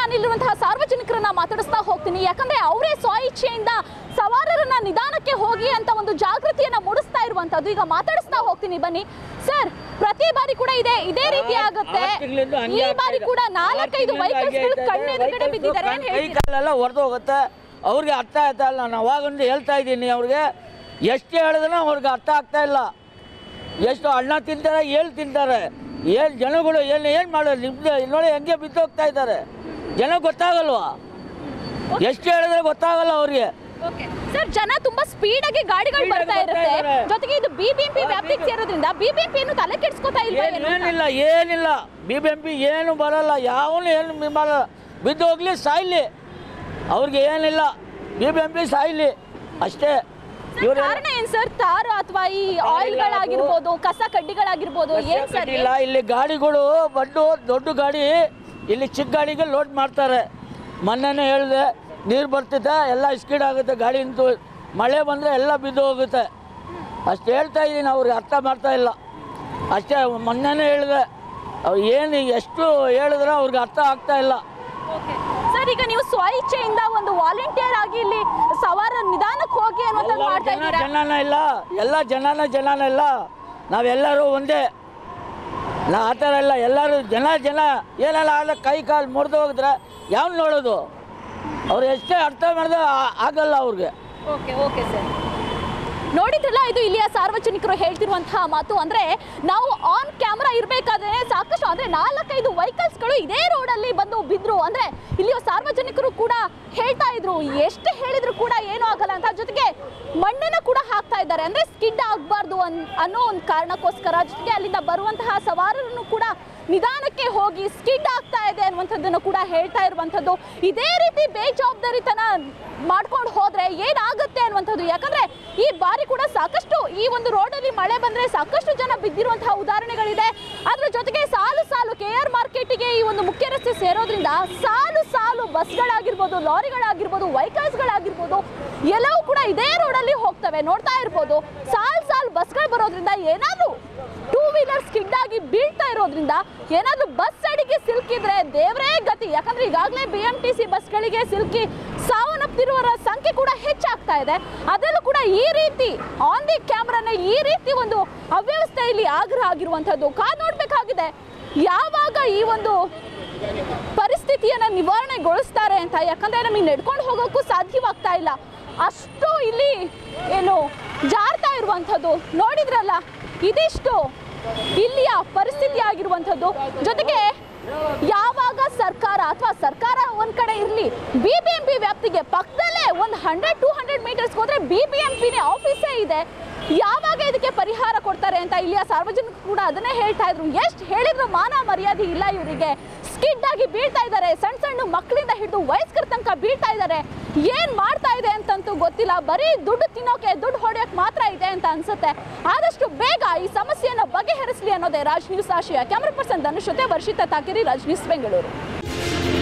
ನಾನು ಇಲ್ಲಿರುವಂತಹ ಸಾರ್ವಜನಿಕರನ್ನ ಮಾತಾಡಿಸ್ತಾ ಹೋಗ್ತೀನಿ ಯಾಕಂದ್ರೆ ಅವರೇ ಸ್ವಇಚ್ಛೆಯಿಂದ ಸವಾರರನ್ನ ನಿಧಾನಕ್ಕೆ ಹೋಗಿ ಅಂತ ಒಂದು ಜಾಗೃತಿಯನ್ನ ಮೂಡಿಸ್ತಾ ಇರುವಂತದ್ದು ಈಗ ಮಾತಾಡಿಸ್ತಾ ಹೋಗ್ತೀನಿ ಬನ್ನಿ ಸರ್ ಪ್ರತಿ ಬಾರಿ ಕೂಡ ಇದೆ ಇದೇ ರೀತಿ ಆಗುತ್ತೆ ಆರು ತಿಂಗಳಿಂದ ಹಂಗೆ ಈ ಆಗ್ತಾ ಬಾರಿ ಇದೆ. ಕೂಡ ಆರು ನಾಲ್ಕೈದು ತಿಂಗಳಿಂದ ಹಂಗೆ ವೆಹಿಕಲ್ಸ್ಗಳು ಆಗ್ತಾ ಇದೆ. ಕಣ್ಣೆದುರುಗಡೆ Vehicles ಬಿದ್ದಿದ್ದಾರೆ ಏನ್ ಕೈ ಹೇಳ್ತೀರಾ ಕಾಲೆಲ್ಲ ಹೊಡೆದು ಹೋಗುತ್ತೆ ಅವ್ರಿಗೆ ಅರ್ಥ ಆಯ್ತಾ ಇಲ್ಲ ನಾನು ಅವಾಗಿಂದ ಹೇಳ್ತಾ ಇದ್ದೀನಿ ಅವ್ರಿಗೆ ಎಷ್ಟು ಹೇಳಿದ್ರೆ ಅವ್ರಿಗೆ ಅರ್ಥ ಆಗ್ತಾ ಇಲ್ಲ ಎಷ್ಟು ಅನ್ನ ತಿಂತಾರೆ ಏಳು ತಿಂತಾರೆ ಏನು ಜನಗಳು ಏನು ಏನು ಮಾಡೋದು ನಿಮ್ದು ನೋಡಿ ಹೆಂಗೆ ಬಿದ್ದೋಗ್ತಾ ಇದ್ದಾರೆ ಜನ ಗೊತ್ತಾಗಲ್ವಾ ಎಷ್ಟು ಹೇಳಿದ್ರೆ ಗೊತ್ತಾಗಲ್ಲ ಅವ್ರಿಗೆ ಸರ್ ಜನ ತುಂಬಾ ಸ್ಪೀಡ್ ಆಗಿ ಗಾಡಿಗಳು Speed ಆಗಿ ಬರ್ತಾ ಬರ್ತಾ ಇರುತ್ತೆ ಇದ್ದಾರೆ. ಜೊತೆಗೆ ಇದು ಬಿಬಿಎಂಪಿ ವ್ಯಾಪ್ತಿಗೆ ಸೇರೋದ್ರಿಂದ ಬಿಬಿಎಂಪಿ ಏನು ತಲೆ ಕೆಡ್ಸ್ಕೊತಾ ಇಲ್ವಾ ಏನ್- ಏನು ಅಂತ? ಏನಿಲ್ಲ ಏನಿಲ್ಲ ಬಿ ಬಿ ಎಂ ಪಿ ಏನು ಬರಲ್ಲ ಯಾವನು ಏನು ಮಿ- ಮಾಡಲ್ಲ ಬಿದ್ದು ಹೋಗ್ಲಿ ಸಾಯ್ಲಿ ಅವ್ರಿಗೆ ಏನಿಲ್ಲ ಬಿ ಬಿ ಎಂ ಪಿ ಸಾಯ್ಲಿ ಅಷ್ಟೇ ಇವ್ರು ಕಾರಣ ಏನ್ ಸರ್ ತಾರ್ ಅಥವಾ ಈ ಆಯಿಲ್ಗಳಾಗಿರ್ಬೋದು ಕಸ ಕಡ್ಡಿಗಳಾಗಿರ್ಬೋದು ಏನ್ ಸರ್ ಇಲ್ಲ ಇಲ್ಲಿ ಗಾಡಿಗಳು ಬಡ್ಡು ದೊಡ್ಡ ಗಾಡಿ ಇಲ್ಲಿ ಚಿಕ್ಕ ಗಾಡಿಗೆ ಲೋಡ್ ಮಾಡ್ತಾರೆ ಮೊನ್ನೆನೇ ಹೇಳಿದೆ ನೀರು ಬರ್ತಿದೆ ಎಲ್ಲ ಸ್ಪೀಡ್ ಆಗುತ್ತೆ ಗಾಡಿ ನಿಂತು ಮಳೆ ಬಂದರೆ ಎಲ್ಲ ಬಿದ್ದು ಹೋಗುತ್ತೆ ಅಷ್ಟು ಹೇಳ್ತಾ ಇದ್ದೀನಿ ಅವ್ರಿಗೆ ಅರ್ಥ ಮಾಡ್ತಾ ಇಲ್ಲ ಅಷ್ಟೇ ಮೊನ್ನೆನೇ ಹೇಳಿದೆ ಅವ್ರು ಏನು ಎಷ್ಟು ಹೇಳಿದ್ರೆ ಅವ್ರಿಗೆ ಅರ್ಥ ಆಗ್ತಾ ಇಲ್ಲ ಸರ್ ಈಗ ನೀವು ಸ್ವಇಚ್ಛೆಯಿಂದ ಒಂದು ವಾಲಂಟಿಯರ್ ಆಗಿ ಇಲ್ಲಿ ಸವಾರ ನಿಧಾನಕ್ಕೆ ಹೋಗಿ ಅನ್ನೋದನ್ನ ಎಲ್ಲ ಮಾಡ್ತಾ ಜನ ಇದ್ದೀರಾ ಜನನ ಇಲ್ಲ ಎಲ್ಲ ಜನನ ಜನನ ಇಲ್ಲ ನಾವೆಲ್ಲರೂ ಒಂದೇ ನಾ ಆ ಥರ ಇಲ್ಲ ಎಲ್ಲರೂ ಜನ ಜನ ಏನೆಲ್ಲ ಆದ ಕೈ ಕಾಲು ಮುರಿದು ಹೋಗಿದ್ರೆ ಯಾವ ನೋಡೋದು ಅವ್ರು ಎಷ್ಟೇ ಅರ್ಥ ಮಾಡಿದ್ರೆ ಆ- ಆಗಲ್ಲ ಅವ್ರಿಗೆ ಓಕೆ ಓಕೆ ಸರ್ ನೋಡಿದ್ರಲ್ಲ ಇದು ಇಲ್ಲಿಯ ಸಾರ್ವಜನಿಕರು ಹೇಳ್ತಿರುವಂತಹ ಮಾತು ಅಂದ್ರೆ ನಾವು ಆನ್ ಕ್ಯಾಮ್ರಾ ಇರಬೇಕಾದ್ರೆ ಸಾಕಷ್ಟು ಅಂದ್ರೆ ನಾಲ್ಕೈದು ವೆಹಿಕಲ್ಸ್ಗಳು ಇದೇ ರೋಡಲ್ಲಿ ಬಂದು ಬಿದ್ರು ಅಂದ್ರೆ ಇಲ್ಲಿಯ ಸಾರ್ವಜನಿಕರು ಕೂಡ ಹೇಳ್ತಾ ಇದ್ರು ಎಷ್ಟು ಹೇಳಿದ್ರು ಕೂಡ ಏನೂ ಆಗಲ್ಲ ಅಂತ ಜೊತೆಗೆ ಮಣ್ಣನ್ನ ಕೂಡ ಹಾಕ್ತಾ ಇದ್ದಾರೆ ಅಂದ್ರೆ ಸ್ಕಿಡ್ ಆಗಬಾರ್ದು ಅನ್ ಅನ್ನೋ ಒಂದು ಕಾರಣಕ್ಕೋಸ್ಕರ ಜೊತೆಗೆ ಅಲ್ಲಿಂದ ಬರುವಂತಹ ಸವಾರರನ್ನು ಕೂಡ ನಿಧಾನಕ್ಕೆ ಹೋಗಿ ಸ್ಕಿಡ್ ಆಗ್ತಾ ಇದೆ ಅನ್ನುವಂಥದ್ದನ್ನು ಕೂಡ ಹೇಳ್ತಾ ಇರುವಂಥದ್ದು ಇದೇ ರೀತಿ ಬೇಜವಾಬ್ದಾರಿತನ ಮಾಡ್ಕೊಂಡು ಹೋದ್ರೆ ಏನಾಗುತ್ತೆ ಅನ್ನುವಂಥದ್ದು ಯಾಕಂದ್ರೆ ಈ ಬಾರಿ ಕೂಡ ಸಾಕಷ್ಟು ಈ ಒಂದು ರೋಡಲ್ಲಿ ಮಳೆ ಬಂದ್ರೆ ಸಾಕಷ್ಟು ಜನ ಬಿದ್ದಿರುವಂತಹ ಉದಾಹರಣೆಗಳಿದೆ ಅದ್ರ ಜೊತೆಗೆ ಸಾಲು ಸಾಲು ಕೆ ಆರ್ ಮಾರ್ಕೆಟಿಗೆ ಈ ಒಂದು ಮುಖ್ಯ ರಸ್ತೆ ಸೇರೋದ್ರಿಂದ ಸಾಲು ಸಾಲು ಬಸ್ಗಳಾಗಿರ್ಬೋದು ಲಾರಿಗಳಾಗಿರ್ಬೋದು ವೆಹಿಕಲ್ಸ್ಗಳಾಗಿರ್ಬೋದು ಎಲ್ಲವೂ ಕೂಡ ಇದೇ ರೋಡಲ್ಲಿ ಹೋಗ್ತವೆ ನೋಡ್ತಾ ಇರ್ಬೋದು ಸಾಲು ಸಾಲು ಬಸ್ಗಳು ಬರೋದ್ರಿಂದ ಏನಾದ್ರು ಟೂ ವೀಲರ್ ಸ್ಕಿಡ್ ಆಗಿ ಬೀಳ್ತಾ ಇರೋದ್ರಿಂದ ಏನಾದ್ರೂ ಬಸ್ ಸೈಡಿಗೆ ಸಿಲುಕಿದ್ರೆ ದೇವರೇ ಗತಿ ಯಾಕಂದ್ರೆ ಈಗಾಗಲೇ ಬಿ ಎಂ ಟಿ ಸಿ ಬಸ್ಗಳಿಗೆ ಸಿಲುಕಿ ಸಾವನ್ನಪ್ಪಿರುವವರ ಸಂಖ್ಯೆ ಕೂಡ ಹೆಚ್ಚಾಗ್ತಾ ಇದೆ ಅದರಲ್ಲೂ ಕೂಡ ಈ ರೀತಿ ಆನ್ ದಿ ಕ್ಯಾಮ್ರಾನ ಈ ರೀತಿ ಒಂದು ಅವ್ಯವಸ್ಥೆಯಲ್ಲಿ ಆಗ್ರಹ ಆಗಿರುವಂಥದ್ದು ಕಾದ್ ನೋಡ್ಬೇಕಾಗಿದೆ ಯಾವಾಗ ಈ ಒಂದು ಪರಿಸ್ಥಿತಿಯನ್ನ ನಿವಾರಣೆಗೊಳಿಸ್ತಾರೆ ಅಂತ ಯಾಕಂದ್ರೆ ನಮಗೆ ನಡ್ಕೊಂಡು ಹೋಗೋಕ್ಕೂ ಸಾಧ್ಯವಾಗ್ತಾ ಇಲ್ಲ ಅಷ್ಟು ಇಲ್ಲಿ ಏನು ಜಾರ್ತಾ ಇರುವಂಥದ್ದು ನೋಡಿದ್ರಲ್ಲ ಇದಿಷ್ಟು ಇಲ್ಲಿಯ ಪರಿಸ್ಥಿತಿ ಆಗಿರುವಂಥದ್ದು ಜೊತೆಗೆ ಯಾವಾಗ ಸರ್ಕಾರ ಅಥವಾ ಸರ್ಕಾರ ಒಂದ್ ಕಡೆ ಇರಲಿ ಬಿ ಬಿ ಎಂ ಪಿ ವ್ಯಾಪ್ತಿಗೆ ಪಕ್ಕದಲ್ಲೇ ಒಂದು ಹಂಡ್ರೆಡ್ ಟೂ ಹಂಡ್ರೆಡ್ ಮೀಟರ್ಸ್ ಹೋದ್ರೆ ಬಿ ಬಿ ಎಂ ಪಿನೇ ಆಫೀಸೇ ಇದೆ ಯಾವಾಗ ಇದಕ್ಕೆ ಪರಿಹಾರ ಕೊಡ್ತಾರೆ ಅಂತ ಇಲ್ಲಿಯ ಸಾರ್ವಜನಿಕರು ಕೂಡ ಅದನ್ನೇ ಹೇಳ್ತಾ ಇದ್ರು ಎಷ್ಟು ಹೇಳಿದ್ರು ಮಾನ ಮರ್ಯಾದೆ ಇಲ್ಲ ಇವರಿಗೆ ಸ್ಕಿಡ್ ಆಗಿ ಬೀಳ್ತಾ ಇದ್ದಾರೆ ಸಣ್ಣ ಸಣ್ಣ ಮಕ್ಕಳಿಂದ ಹಿಡಿದು ವಯಸ್ಕರ ತನಕ ಬೀಳ್ತಾ ಇದ್ದಾರೆ ಏನ್ ಮಾಡ್ತಾ ಇದೆ ಅಂತಂತೂ ಗೊತ್ತಿಲ್ಲ ಬರೀ ದುಡ್ಡು ತಿನ್ನೋಕೆ ದುಡ್ಡು ಹೊಡೆಯೋಕೆ ಮಾತ್ರ ಇದೆ ಅಂತ ಅನ್ಸುತ್ತೆ ಆದಷ್ಟು ಬೇಗ ಈ ಸಮಸ್ಯೆಯನ್ನು ಬಗೆಹರಿಸಲಿ ಅನ್ನೋದೇ ರಾಜ್ ನ್ಯೂಸ್ ಆಶಯ ಕ್ಯಾಮ್ರಾ ಪರ್ಸನ್ ಧನುಷ್ ಜೊತೆ ವರ್ಷಿತ ತಾಕಿರಿ ರಾಜ್ ನ್ಯೂಸ್ ಬೆಂಗಳೂರು